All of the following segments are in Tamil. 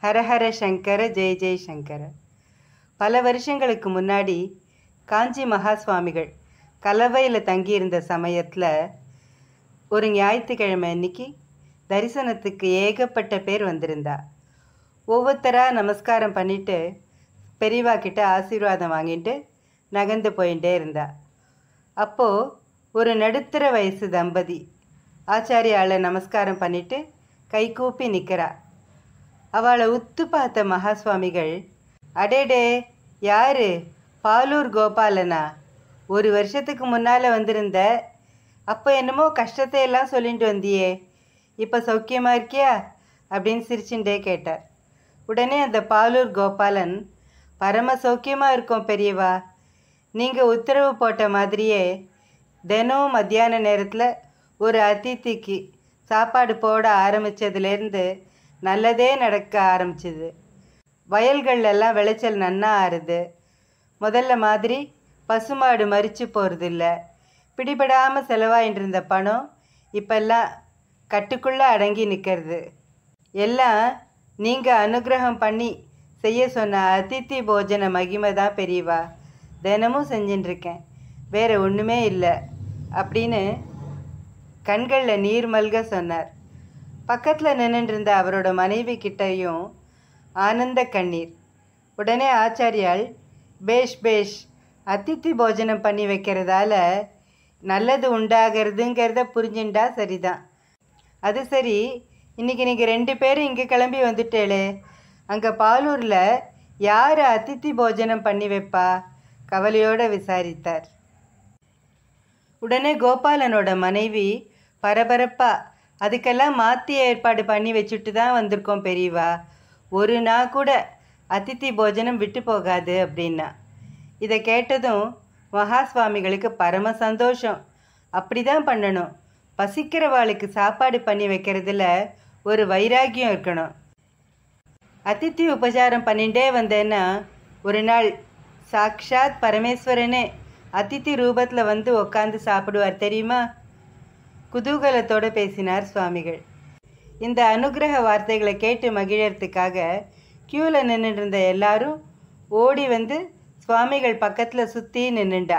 ஹரஹர சங்கர ஜெய ஜெய சங்கர பல வருஷங்களுக்கு முன்னாடி காஞ்சி மகா சுவாமிகள் கலவையில் தங்கியிருந்த சமயத்தில் ஒரு ஞாயிற்றுக்கிழமை அன்னைக்கு தரிசனத்துக்கு ஏகப்பட்ட பேர் வந்திருந்தா ஒவ்வொருத்தராக நமஸ்காரம் பண்ணிட்டு பெரியவா கிட்ட ஆசீர்வாதம் வாங்கிட்டு நகர்ந்து போயிட்டே இருந்தா அப்போது ஒரு நடுத்தர வயசு தம்பதி ஆச்சாரியாளை நமஸ்காரம் பண்ணிட்டு கைகூப்பி நிற்கிறா அவளை உத்து பார்த்த மகா சுவாமிகள் அடேடே யாரு பாலூர் கோபாலனா ஒரு வருஷத்துக்கு முன்னால் வந்திருந்த அப்போ என்னமோ கஷ்டத்தை எல்லாம் சொல்லிட்டு வந்தியே இப்போ சௌக்கியமாக இருக்கியா அப்படின்னு சிரிச்சுட்டே கேட்டார் உடனே அந்த பாலூர் கோபாலன் பரம சௌக்கியமாக இருக்கோம் பெரியவா நீங்கள் உத்தரவு போட்ட மாதிரியே தினமும் மத்தியான நேரத்தில் ஒரு அதித்திக்கு சாப்பாடு போட ஆரம்பித்ததுலேருந்து நல்லதே நடக்க ஆரம்பிச்சுது வயல்கள் எல்லாம் விளைச்சல் நன்னா ஆறுது முதல்ல மாதிரி பசுமாடு மறித்து போகிறது இல்லை பிடிபடாமல் செலவாயிட்டு இருந்த பணம் இப்பெல்லாம் கட்டுக்குள்ளே அடங்கி நிற்கிறது எல்லாம் நீங்கள் அனுகிரகம் பண்ணி செய்ய சொன்ன அதித்தி போஜன மகிமை தான் பெரியவா தினமும் செஞ்சுட்டுருக்கேன் வேறு ஒன்றுமே இல்லை அப்படின்னு கண்களில் நீர் மல்க சொன்னார் பக்கத்தில் நின்றுட்டு இருந்த அவரோட மனைவி கிட்டையும் ஆனந்த கண்ணீர் உடனே ஆச்சாரியால் பேஷ் பேஷ் அதித்தி போஜனம் பண்ணி வைக்கிறதால நல்லது உண்டாகிறதுங்கிறத புரிஞ்சுண்டா சரிதான் அது சரி இன்னைக்கு நீங்கள் ரெண்டு பேரும் இங்கே கிளம்பி வந்துட்டேளே அங்கே பாலூரில் யார் அதித்தி போஜனம் பண்ணி வைப்பா கவலையோடு விசாரித்தார் உடனே கோபாலனோட மனைவி பரபரப்பா அதுக்கெல்லாம் மாற்றி ஏற்பாடு பண்ணி வச்சுட்டு தான் வந்திருக்கோம் பெரியவா ஒரு நாள் கூட அதித்தி போஜனம் விட்டு போகாது அப்படின்னா இதை கேட்டதும் மகா சுவாமிகளுக்கு பரம சந்தோஷம் அப்படி தான் பண்ணணும் பசிக்கிறவாளுக்கு சாப்பாடு பண்ணி வைக்கிறதுல ஒரு வைராக்கியம் இருக்கணும் அதித்தி உபச்சாரம் பண்ணிட்டே வந்தேன்னா ஒரு நாள் சாக்ஷாத் பரமேஸ்வரனே அதித்தி ரூபத்தில் வந்து உக்காந்து சாப்பிடுவார் தெரியுமா குதூகலத்தோடு பேசினார் சுவாமிகள் இந்த அனுகிரக வார்த்தைகளை கேட்டு மகிழறதுக்காக க்யூவில் நின்றுட்டு இருந்த எல்லாரும் ஓடி வந்து சுவாமிகள் பக்கத்தில் சுற்றி நின்றுண்டா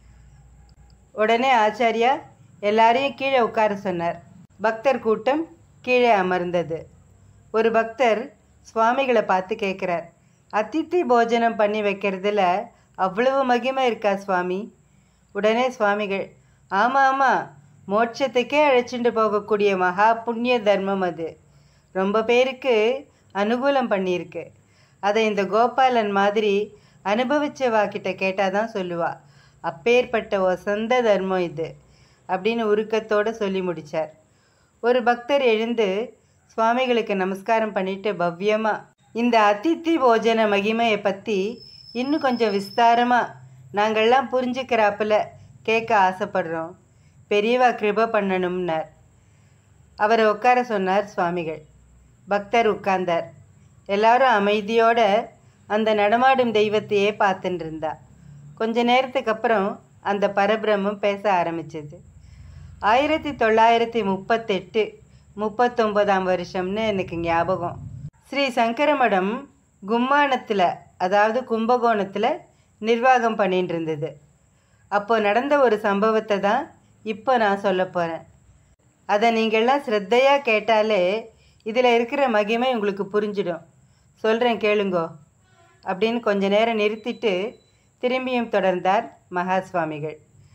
உடனே ஆச்சாரியா எல்லாரையும் கீழே உட்கார சொன்னார் பக்தர் கூட்டம் கீழே அமர்ந்தது ஒரு பக்தர் சுவாமிகளை பார்த்து கேட்குறார் அதித்தி போஜனம் பண்ணி வைக்கிறதுல அவ்வளவு மகிமை இருக்கா சுவாமி உடனே சுவாமிகள் ஆமாம் ஆமாம் மோட்சத்துக்கே அழைச்சிட்டு போகக்கூடிய மகா புண்ணிய தர்மம் அது ரொம்ப பேருக்கு அனுகூலம் பண்ணியிருக்கு அதை இந்த கோபாலன் மாதிரி அனுபவிச்சவா கிட்ட கேட்டால் தான் சொல்லுவா அப்பேற்பட்ட வசந்த தர்மம் இது அப்படின்னு உருக்கத்தோடு சொல்லி முடித்தார் ஒரு பக்தர் எழுந்து சுவாமிகளுக்கு நமஸ்காரம் பண்ணிட்டு பவ்யமாக இந்த அதித்தி போஜன மகிமையை பற்றி இன்னும் கொஞ்சம் விஸ்தாரமாக நாங்கள்லாம் புரிஞ்சுக்கிறாப்புல கேட்க ஆசைப்படுறோம் பெரியவா கிருப பண்ணணும்னார் அவரை உட்கார சொன்னார் சுவாமிகள் பக்தர் உட்கார்ந்தார் எல்லாரும் அமைதியோட அந்த நடமாடும் தெய்வத்தையே பார்த்துட்டு இருந்தா கொஞ்ச நேரத்துக்கு அப்புறம் அந்த பரபிரம்மம் பேச ஆரம்பிச்சது ஆயிரத்தி தொள்ளாயிரத்தி முப்பத்தெட்டு முப்பத்தொம்போதாம் வருஷம்னு எனக்கு ஞாபகம் ஸ்ரீ சங்கரமடம் கும்மாணத்தில் அதாவது கும்பகோணத்தில் நிர்வாகம் பண்ணிட்டு இருந்தது அப்போ நடந்த ஒரு சம்பவத்தை தான் இப்போ நான் சொல்ல போகிறேன் அதை நீங்கள்லாம் ஸ்ரத்தையாக கேட்டாலே இதில் இருக்கிற மகிமை உங்களுக்கு புரிஞ்சிடும் சொல்கிறேன் கேளுங்கோ அப்படின்னு கொஞ்ச நேரம் நிறுத்திட்டு திரும்பியும் தொடர்ந்தார் மகா சுவாமிகள்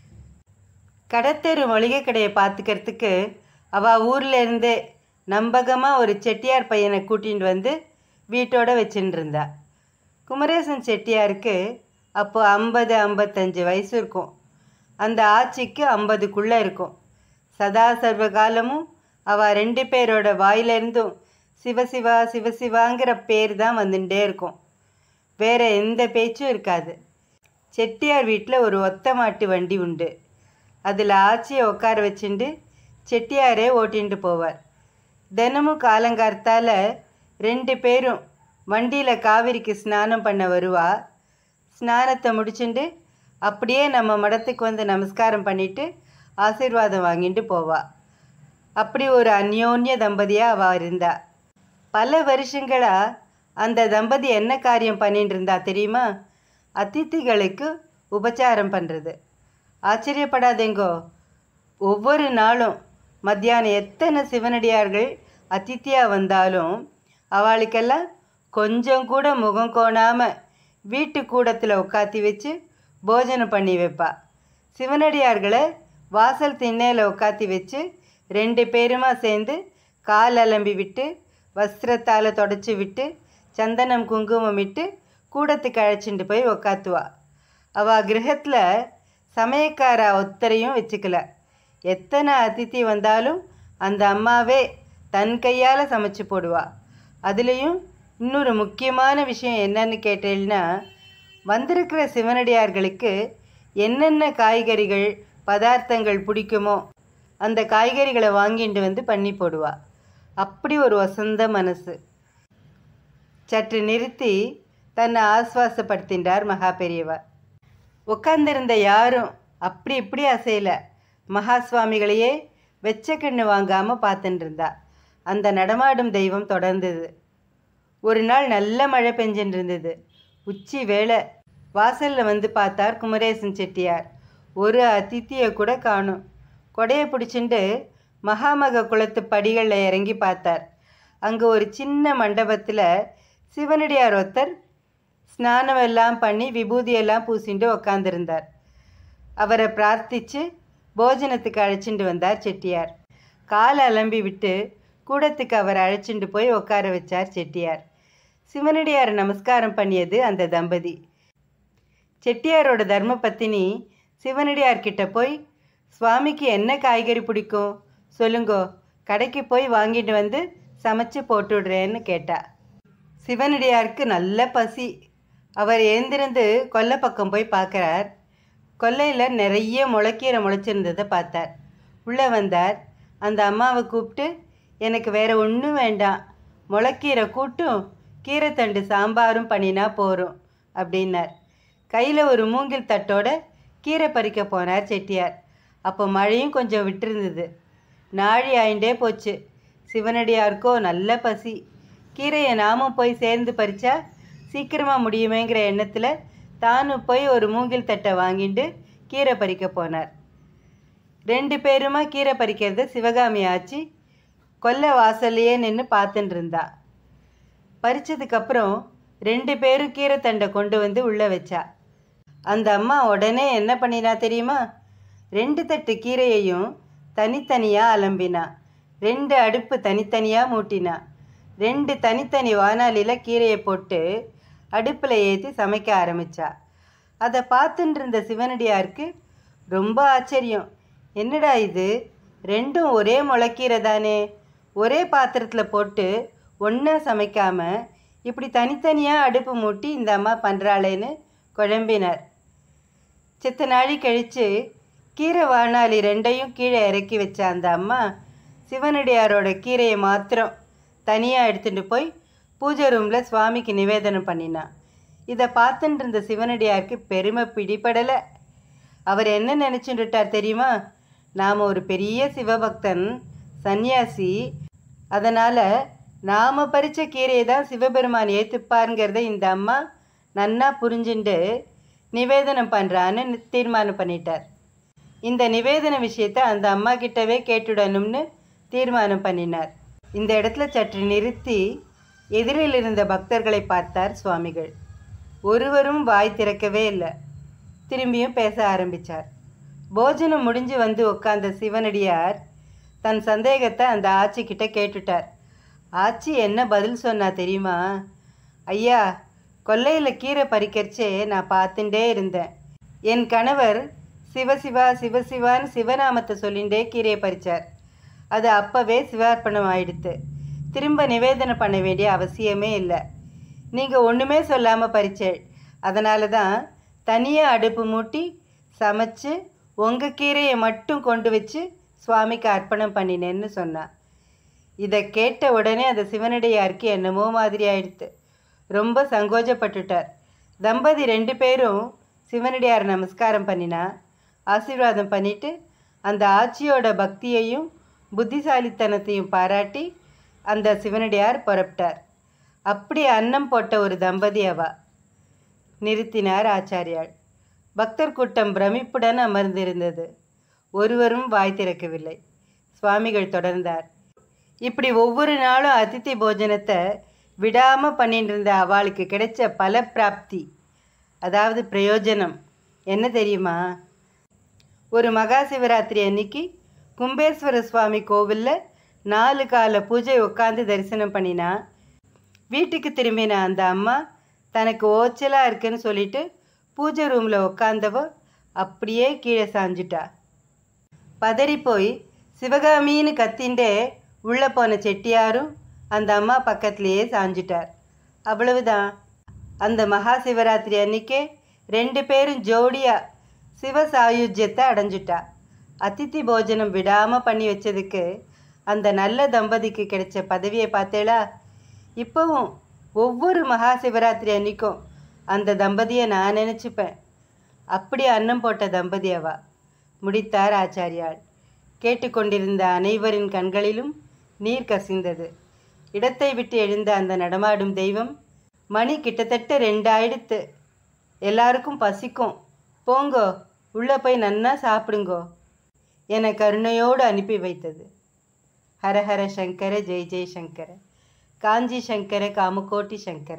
கடத்தெரு மளிகை கடையை பார்த்துக்கிறதுக்கு அவள் ஊரில் இருந்தே நம்பகமாக ஒரு செட்டியார் பையனை கூட்டிகிட்டு வந்து வீட்டோட வச்சுட்டு இருந்தா குமரேசன் செட்டியாருக்கு அப்போ ஐம்பது ஐம்பத்தஞ்சு வயசு இருக்கும் அந்த ஆட்சிக்கு ஐம்பதுக்குள்ளே இருக்கும் சதா சர்வ காலமும் அவள் ரெண்டு பேரோட வாயிலிருந்தும் சிவசிவா சிவசிவாங்கிற பேர் தான் வந்துட்டே இருக்கும் வேற எந்த பேச்சும் இருக்காது செட்டியார் வீட்டில் ஒரு ஒத்த மாட்டு வண்டி உண்டு அதில் ஆச்சியை உட்கார வச்சுட்டு செட்டியாரே ஓட்டிட்டு போவார் தினமும் காலங்கார்த்தால ரெண்டு பேரும் வண்டியில் காவிரிக்கு ஸ்நானம் பண்ண வருவா ஸ்நானத்தை முடிச்சுட்டு அப்படியே நம்ம மடத்துக்கு வந்து நமஸ்காரம் பண்ணிட்டு ஆசீர்வாதம் வாங்கிட்டு போவா அப்படி ஒரு அந்யோன்ய தம்பதியாக அவள் இருந்தா பல வருஷங்களாக அந்த தம்பதி என்ன காரியம் பண்ணிட்டு இருந்தா தெரியுமா அதித்திகளுக்கு உபச்சாரம் பண்ணுறது ஆச்சரியப்படாதேங்கோ ஒவ்வொரு நாளும் மத்தியானம் எத்தனை சிவனடியார்கள் அதித்தியாக வந்தாலும் அவளுக்கெல்லாம் கொஞ்சம் கூட முகம் கோணாமல் வீட்டு கூடத்தில் உட்காத்தி வச்சு போஜனம் பண்ணி வைப்பா சிவனடியார்களை வாசல் திண்ணையில் உட்காத்தி வச்சு ரெண்டு பேருமா சேர்ந்து கால் அலம்பி விட்டு வஸ்திரத்தால் தொடச்சி விட்டு சந்தனம் குங்குமம் இட்டு கூடத்துக்கு அழைச்சிட்டு போய் உக்காத்துவா அவள் கிரகத்தில் சமயக்கார ஒத்தரையும் வச்சுக்கல எத்தனை அதித்தி வந்தாலும் அந்த அம்மாவே தன் கையால் சமைச்சு போடுவா அதுலேயும் இன்னொரு முக்கியமான விஷயம் என்னன்னு கேட்டேன்னா வந்திருக்கிற சிவனடியார்களுக்கு என்னென்ன காய்கறிகள் பதார்த்தங்கள் பிடிக்குமோ அந்த காய்கறிகளை வாங்கிட்டு வந்து பண்ணி போடுவா அப்படி ஒரு வசந்த மனசு சற்று நிறுத்தி தன்னை ஆஸ்வாசப்படுத்தின்றார் மகா பெரியவா உட்கார்ந்திருந்த யாரும் அப்படி இப்படி அசையல மகா சுவாமிகளையே வெச்ச கண்ணு வாங்காமல் பார்த்துட்டு இருந்தா அந்த நடமாடும் தெய்வம் தொடர்ந்தது ஒரு நாள் நல்ல மழை பெஞ்சுட்டு இருந்தது உச்சி வேளை வாசலில் வந்து பார்த்தார் குமரேசன் செட்டியார் ஒரு அதித்தியை கூட காணும் கொடையை பிடிச்சிண்டு மகாமக குளத்து படிகளில் இறங்கி பார்த்தார் அங்கே ஒரு சின்ன மண்டபத்தில் சிவனடியார் ஒருத்தர் ஸ்நானம் எல்லாம் பண்ணி விபூதியெல்லாம் பூசிண்டு உக்காந்துருந்தார் அவரை பிரார்த்திச்சு போஜனத்துக்கு அழைச்சிட்டு வந்தார் செட்டியார் காலை அலம்பி விட்டு கூடத்துக்கு அவர் அழைச்சிட்டு போய் உட்கார வச்சார் செட்டியார் சிவனடியார் நமஸ்காரம் பண்ணியது அந்த தம்பதி செட்டியாரோட தர்ம பத்தினி சிவனடியார்கிட்ட போய் சுவாமிக்கு என்ன காய்கறி பிடிக்கும் சொல்லுங்கோ கடைக்கு போய் வாங்கிட்டு வந்து சமைச்சு போட்டுடுறேன்னு கேட்டா சிவனடியாருக்கு நல்ல பசி அவர் எழுந்திருந்து கொல்லை பக்கம் போய் பார்க்குறார் கொல்லையில் நிறைய முளைக்கீரை முளைச்சிருந்ததை பார்த்தார் உள்ளே வந்தார் அந்த அம்மாவை கூப்பிட்டு எனக்கு வேற ஒன்றும் வேண்டாம் முளைக்கீரை கூட்டும் கீரைத்தண்டு சாம்பாரும் பண்ணினா போகிறோம் அப்படின்னார் கையில் ஒரு மூங்கில் தட்டோட கீரை பறிக்க போனார் செட்டியார் அப்போ மழையும் கொஞ்சம் விட்டிருந்தது நாழி ஆயிண்டே போச்சு சிவனடியாருக்கோ நல்ல பசி கீரையை நாமும் போய் சேர்ந்து பறிச்சா சீக்கிரமாக முடியுமேங்கிற எண்ணத்தில் தானும் போய் ஒரு மூங்கில் தட்டை வாங்கிட்டு கீரை பறிக்க போனார் ரெண்டு பேருமா கீரை பறிக்கிறத சிவகாமி ஆச்சு கொல்லை வாசல்லையே நின்று பார்த்துட்டு இருந்தா பறிச்சதுக்கப்புறம் ரெண்டு பேரும் கீரை தண்டை கொண்டு வந்து உள்ளே வச்சா அந்த அம்மா உடனே என்ன பண்ணினா தெரியுமா ரெண்டு தட்டு கீரையையும் தனித்தனியாக அலம்பினா ரெண்டு அடுப்பு தனித்தனியாக மூட்டினா ரெண்டு தனித்தனி வானாலியில் கீரையை போட்டு அடுப்பில் ஏற்றி சமைக்க ஆரம்பிச்சா அதை பார்த்துட்டு இருந்த சிவனடியாருக்கு ரொம்ப ஆச்சரியம் என்னடா இது ரெண்டும் ஒரே முளைக்கீரை தானே ஒரே பாத்திரத்தில் போட்டு ஒன்றா சமைக்காம இப்படி தனித்தனியாக அடுப்பு மூட்டி இந்த அம்மா பண்ணுறாளேன்னு குழம்பினார் சித்த நாழி கழித்து கீரை வாணாலி ரெண்டையும் கீழே இறக்கி வச்ச அந்த அம்மா சிவனடியாரோட கீரையை மாத்திரம் தனியாக எடுத்துட்டு போய் பூஜை ரூமில் சுவாமிக்கு நிவேதனம் பண்ணினா இதை பார்த்துட்டு இருந்த சிவனடியாருக்கு பெருமை பிடிபடலை அவர் என்ன நினச்சுட்டுட்டார் தெரியுமா நாம் ஒரு பெரிய சிவபக்தன் சந்நியாசி அதனால் நாம் பறித்த கீரையை தான் சிவபெருமான் ஏற்றுப்பாருங்கிறத இந்த அம்மா நன்னா புரிஞ்சுண்டு நிவேதனம் பண்ணுறான்னு தீர்மானம் பண்ணிட்டார் இந்த நிவேதன விஷயத்தை அந்த அம்மா கிட்டவே கேட்டுடணும்னு தீர்மானம் பண்ணினார் இந்த இடத்துல சற்று நிறுத்தி எதிரில் இருந்த பக்தர்களை பார்த்தார் சுவாமிகள் ஒருவரும் வாய் திறக்கவே இல்லை திரும்பியும் பேச ஆரம்பித்தார் போஜனம் முடிஞ்சு வந்து உட்கார்ந்த சிவனடியார் தன் சந்தேகத்தை அந்த ஆச்சி கிட்ட கேட்டுட்டார் ஆச்சி என்ன பதில் சொன்னா தெரியுமா ஐயா கொல்லையில் கீரை பறிக்கிறச்சே நான் பார்த்துட்டே இருந்தேன் என் கணவர் சிவசிவா சிவசிவான்னு சிவநாமத்தை சொல்லிண்டே கீரையை பறிச்சார் அது அப்போவே சிவார்ப்பணம் ஆயிடுத்து திரும்ப நிவேதனம் பண்ண வேண்டிய அவசியமே இல்லை நீங்கள் ஒன்றுமே சொல்லாமல் பறிச்சேள் அதனால தான் தனியாக அடுப்பு மூட்டி சமைச்சு உங்கள் கீரையை மட்டும் கொண்டு வச்சு சுவாமிக்கு அர்ப்பணம் பண்ணினேன்னு சொன்னான் இதை கேட்ட உடனே அந்த சிவனடியாருக்கு என்னமோ மாதிரி ஆயிடுத்து ரொம்ப சங்கோஜப்பட்டுட்டார் தம்பதி ரெண்டு பேரும் சிவனடியார் நமஸ்காரம் பண்ணினா ஆசீர்வாதம் பண்ணிட்டு அந்த ஆட்சியோட பக்தியையும் புத்திசாலித்தனத்தையும் பாராட்டி அந்த சிவனடியார் புறப்பட்டார் அப்படி அன்னம் போட்ட ஒரு தம்பதி அவா நிறுத்தினார் ஆச்சாரியாள் பக்தர் கூட்டம் பிரமிப்புடன் அமர்ந்திருந்தது ஒருவரும் வாய் திறக்கவில்லை சுவாமிகள் தொடர்ந்தார் இப்படி ஒவ்வொரு நாளும் அதித்தி போஜனத்தை விடாம பண்ணிட்டு இருந்த அவளுக்கு கிடைச்ச பல பிராப்தி அதாவது பிரயோஜனம் என்ன தெரியுமா ஒரு மகா சிவராத்திரி அன்னைக்கு கும்பேஸ்வர சுவாமி கோவிலில் நாலு கால பூஜை உட்காந்து தரிசனம் பண்ணினா வீட்டுக்கு திரும்பின அந்த அம்மா தனக்கு ஓச்சலாக இருக்குன்னு சொல்லிட்டு பூஜை ரூமில் உட்காந்தவோ அப்படியே கீழே சாஞ்சிட்டா பதறி போய் சிவகாமின்னு கத்தின்டே உள்ளே போன செட்டியாரும் அந்த அம்மா பக்கத்துலேயே சாஞ்சிட்டார் அவ்வளவுதான் அந்த மகா சிவராத்திரி அன்னைக்கே ரெண்டு பேரும் ஜோடியா சிவ சாயுஜ்யத்தை அடைஞ்சிட்டா அதித்தி போஜனம் விடாமல் பண்ணி வச்சதுக்கு அந்த நல்ல தம்பதிக்கு கிடைச்ச பதவியை பார்த்தேளா இப்போவும் ஒவ்வொரு மகா சிவராத்திரி அன்னைக்கும் அந்த தம்பதியை நான் நினச்சிப்பேன் அப்படி அன்னம் போட்ட தம்பதி அவா முடித்தார் ஆச்சாரியாள் கேட்டுக்கொண்டிருந்த அனைவரின் கண்களிலும் நீர் கசிந்தது இடத்தை விட்டு எழுந்த அந்த நடமாடும் தெய்வம் மணி கிட்டத்தட்ட ரெண்டாயிடுத்து எல்லாருக்கும் பசிக்கும் போங்கோ உள்ளே போய் நன்னா சாப்பிடுங்கோ என கருணையோடு அனுப்பி வைத்தது ஹரஹர சங்கர ஜெய் ஜெய் சங்கர காஞ்சி சங்கர காமகோட்டி சங்கர